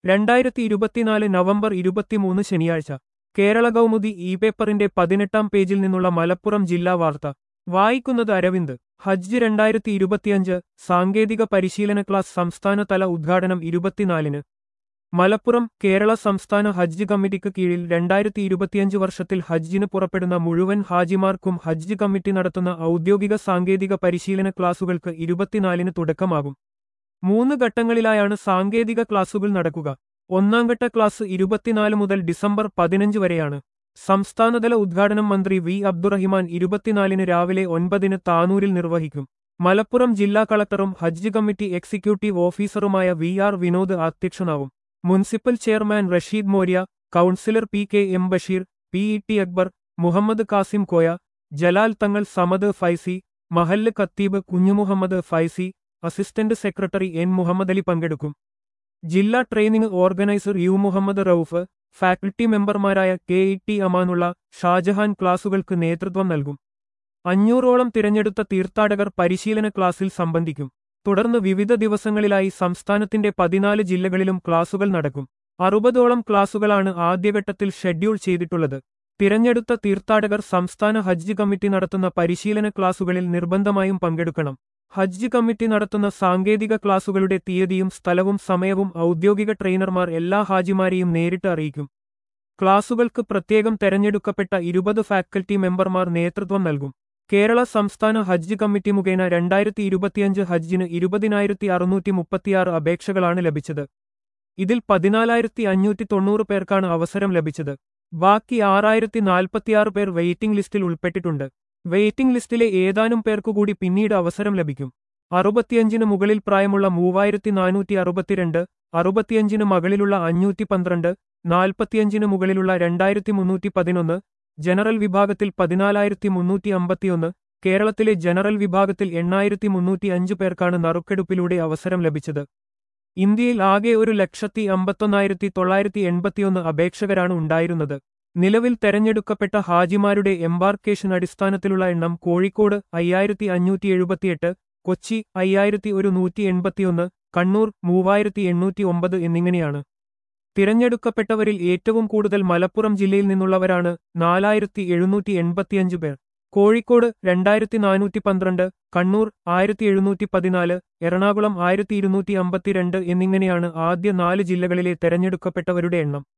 രണ്ടായിരത്തി ഇരുപത്തിനാല് നവംബർ ഇരുപത്തിമൂന്ന് ശനിയാഴ്ച കേരള കൗമുദി ഇ പേപ്പറിന്റെ പതിനെട്ടാം പേജിൽ നിന്നുള്ള മലപ്പുറം ജില്ലാ വാർത്ത വായിക്കുന്നത് അരവിന്ദ് ഹജ്ജ് രണ്ടായിരത്തി ഇരുപത്തിയഞ്ച് സാങ്കേതിക പരിശീലന ക്ലാസ് സംസ്ഥാനതല ഉദ്ഘാടനം ഇരുപത്തിനാലിന് മലപ്പുറം കേരള സംസ്ഥാന ഹജ്ജ് കമ്മിറ്റിക്ക് കീഴിൽ രണ്ടായിരത്തി ഇരുപത്തിയഞ്ച് വർഷത്തിൽ ഹജ്ജിന് പുറപ്പെടുന്ന മുഴുവൻ ഹാജിമാർക്കും ഹജ്ജ് കമ്മിറ്റി നടത്തുന്ന ഔദ്യോഗിക സാങ്കേതിക പരിശീലന ക്ലാസുകൾക്ക് ഇരുപത്തിനാലിന് തുടക്കമാകും മൂന്ന് ഘട്ടങ്ങളിലായാണ് സാങ്കേതിക ക്ലാസുകൾ നടക്കുക ഒന്നാംഘട്ട ക്ലാസ് ഇരുപത്തിനാല് മുതൽ ഡിസംബർ പതിനഞ്ച് വരെയാണ് സംസ്ഥാനതല ഉദ്ഘാടനം മന്ത്രി വി അബ്ദുറഹിമാൻ ഇരുപത്തിനാലിന് രാവിലെ ഒൻപതിന് താനൂരിൽ നിർവഹിക്കും മലപ്പുറം ജില്ലാ കളക്ടറും ഹജ്ജ് കമ്മിറ്റി എക്സിക്യൂട്ടീവ് ഓഫീസറുമായ വി ആർ വിനോദ് അധ്യക്ഷനാവും municipal chairman Rasheed Morya councillor P K M Basheer P E T Akbar Muhammad Kasim Koya Jalal Thangal Samad Faizi മഹല്ല് ഖത്തീബ് Kunjumuhammad Faizi assistant secretary N Muhammad Ali പങ്കെടുക്കും ജില്ലാ training organiser U Muhammad Rauf faculty മെമ്പർമാരായ K E T Amanulla Shajahan ക്ലാസുകൾക്ക് നേതൃത്വം നൽകും അഞ്ഞൂറോളം തിരഞ്ഞെടുത്ത തീർത്ഥാടകർ പരിശീലന ക്ലാസ്സിൽ സംബന്ധിക്കും തുടർന്ന് വിവിധ ദിവസങ്ങളിലായി സംസ്ഥാനത്തിന്റെ പതിനാല് ജില്ലകളിലും ക്ലാസുകൾ നടക്കും അറുപതോളം ക്ലാസുകളാണ് ആദ്യഘട്ടത്തിൽ ഷെഡ്യൂൾ ചെയ്തിട്ടുള്ളത് തിരഞ്ഞെടുത്ത തീർത്ഥാടകർ സംസ്ഥാന ഹജ്ജ് കമ്മിറ്റി നടത്തുന്ന പരിശീലന ക്ലാസുകളിൽ നിർബന്ധമായും പങ്കെടുക്കണം ഹജ്ജ് കമ്മിറ്റി നടത്തുന്ന സാങ്കേതിക ക്ലാസുകളുടെ തീയതിയും സ്ഥലവും സമയവും ഔദ്യോഗിക ട്രെയിനർമാർ എല്ലാ ഹാജിമാരെയും നേരിട്ട് അറിയിക്കും ക്ലാസുകൾക്ക് പ്രത്യേകം തെരഞ്ഞെടുക്കപ്പെട്ട ഇരുപത് ഫാക്കൽറ്റി മെമ്പർമാർ നേതൃത്വം നൽകും കേരള സംസ്ഥാന ഹജ്ജ് കമ്മിറ്റി മുഖേന രണ്ടായിരത്തി ഇരുപത്തിയഞ്ച് ഹജ്ജിന് ഇരുപതിനായിരത്തി അറുന്നൂറ്റി മുപ്പത്തിയാറ് അപേക്ഷകളാണ് ലഭിച്ചത് ഇതിൽ പതിനാലായിരത്തി അഞ്ഞൂറ്റി തൊണ്ണൂറ് പേർക്കാണ് അവസരം ലഭിച്ചത് ബാക്കി ആറായിരത്തി നാൽപ്പത്തിയാറ് പേർ വെയിറ്റിംഗ് ലിസ്റ്റിൽ ഉൾപ്പെട്ടിട്ടുണ്ട് വെയിറ്റിംഗ് ലിസ്റ്റിലെ ഏതാനും പേർക്കുകൂടി പിന്നീട് അവസരം ലഭിക്കും അറുപത്തിയഞ്ചിന് മുകളിൽ പ്രായമുള്ള മൂവായിരത്തി നാനൂറ്റി അറുപത്തിരണ്ട് അറുപത്തിയഞ്ചിന് മകളിലുള്ള അഞ്ഞൂറ്റി പന്ത്രണ്ട് നാൽപ്പത്തിയഞ്ചിന് മുകളിലുള്ള രണ്ടായിരത്തി മുന്നൂറ്റി പതിനൊന്ന് ജനറൽ വിഭാഗത്തിൽ പതിനാലായിരത്തി മുന്നൂറ്റി അമ്പത്തിയൊന്ന് കേരളത്തിലെ ജനറൽ വിഭാഗത്തിൽ എണ്ണായിരത്തി മുന്നൂറ്റി അഞ്ച് പേർക്കാണ് നറുക്കെടുപ്പിലൂടെ അവസരം ലഭിച്ചത് ഇന്ത്യയിൽ ആകെ ഒരു ലക്ഷത്തി അമ്പത്തൊന്നായിരത്തി തൊള്ളായിരത്തി എൺപത്തിയൊന്ന് അപേക്ഷകരാണ് ഉണ്ടായിരുന്നത് നിലവിൽ തെരഞ്ഞെടുക്കപ്പെട്ട ഹാജിമാരുടെ എംബാർക്കേഷൻ അടിസ്ഥാനത്തിലുള്ള എണ്ണം കോഴിക്കോട് അയ്യായിരത്തി അഞ്ഞൂറ്റി എഴുപത്തിയെട്ട് കൊച്ചി അയ്യായിരത്തി ഒരു നൂറ്റി എൺപത്തിയൊന്ന് കണ്ണൂർ മൂവായിരത്തി എണ്ണൂറ്റി ഒമ്പത് എന്നിങ്ങനെയാണ് തിരഞ്ഞെടുക്കപ്പെട്ടവരിൽ ഏറ്റവും കൂടുതൽ മലപ്പുറം ജില്ലയിൽ നിന്നുള്ളവരാണ് നാലായിരത്തി എഴുന്നൂറ്റി എൺപത്തിയഞ്ച് പേർ കോഴിക്കോട് രണ്ടായിരത്തി നാനൂറ്റി പന്ത്രണ്ട് കണ്ണൂർ ആയിരത്തി എഴുന്നൂറ്റി പതിനാല് എറണാകുളം ആയിരത്തി ഇരുന്നൂറ്റി അമ്പത്തിരണ്ട് എന്നിങ്ങനെയാണ് ആദ്യ നാല് ജില്ലകളിലെ തെരഞ്ഞെടുക്കപ്പെട്ടവരുടെ എണ്ണം